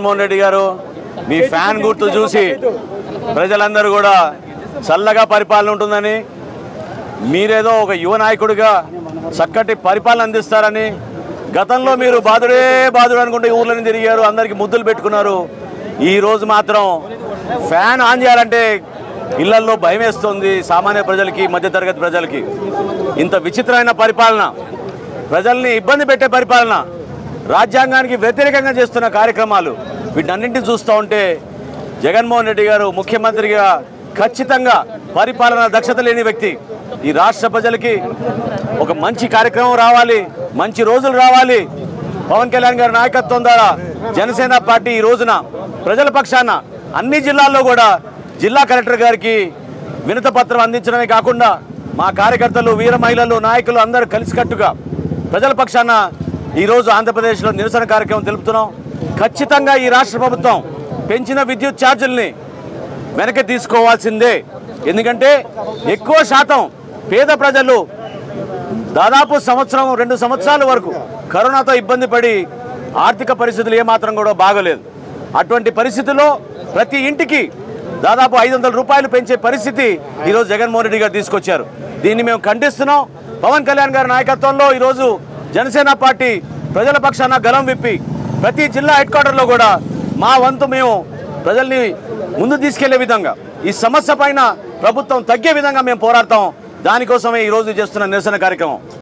జగన్మోహన్ రెడ్డి గారు మీ ఫ్యాన్ గుర్తు చూసి ప్రజలందరూ కూడా చల్లగా పరిపాలన ఉంటుందని మీరేదో ఒక యువ నాయకుడిగా చక్కటి పరిపాలన అందిస్తారని గతంలో మీరు బాధుడే బాధుడు అనుకుంటే ఊర్లను తిరిగారు అందరికి ముద్దులు పెట్టుకున్నారు ఈ రోజు మాత్రం ఫ్యాన్ ఆన్ చేయాలంటే ఇళ్లల్లో భయం వేస్తుంది సామాన్య ప్రజలకి మధ్యతరగతి ప్రజలకి ఇంత విచిత్రమైన పరిపాలన ప్రజల్ని ఇబ్బంది పెట్టే పరిపాలన రాజ్యాంగానికి వ్యతిరేకంగా చేస్తున్న కార్యక్రమాలు వీటన్నింటినీ చూస్తూ ఉంటే జగన్మోహన్ రెడ్డి గారు ముఖ్యమంత్రిగా ఖచ్చితంగా పరిపాలన దక్షత లేని వ్యక్తి ఈ రాష్ట్ర ప్రజలకి ఒక మంచి కార్యక్రమం రావాలి మంచి రోజులు రావాలి పవన్ కళ్యాణ్ గారి నాయకత్వం ద్వారా జనసేన పార్టీ ఈ రోజున ప్రజల పక్షాన అన్ని జిల్లాల్లో కూడా జిల్లా కలెక్టర్ గారికి వినత పత్రం అందించడమే కాకుండా మా కార్యకర్తలు వీర మహిళలు నాయకులు అందరూ కలిసికట్టుగా ప్రజల పక్షాన ఈరోజు ఆంధ్రప్రదేశ్లో నిరసన కార్యక్రమం తెలుపుతున్నాం ఖచ్చితంగా ఈ రాష్ట్ర ప్రభుత్వం పెంచిన విద్యుత్ ఛార్జీల్ని వెనక్కి తీసుకోవాల్సిందే ఎందుకంటే ఎక్కువ శాతం పేద ప్రజలు దాదాపు సంవత్సరం రెండు సంవత్సరాల వరకు కరోనాతో ఇబ్బంది పడి ఆర్థిక పరిస్థితులు ఏమాత్రం కూడా బాగలేదు అటువంటి పరిస్థితుల్లో ప్రతి ఇంటికి దాదాపు ఐదు వందల రూపాయలు పెంచే పరిస్థితి ఈరోజు జగన్మోహన్ రెడ్డి గారు తీసుకొచ్చారు దీన్ని మేము ఖండిస్తున్నాం పవన్ కళ్యాణ్ గారి నాయకత్వంలో ఈరోజు జనసేన పార్టీ ప్రజల పక్షాన గలం విప్పి ప్రతి జిల్లా హెడ్ క్వార్టర్లో కూడా మా వంతు మేము ప్రజల్ని ముందు తీసుకెళ్లే విధంగా ఈ సమస్య పైన ప్రభుత్వం తగ్గే విధంగా మేము పోరాడతాం దానికోసమే ఈరోజు చేస్తున్న నిరసన కార్యక్రమం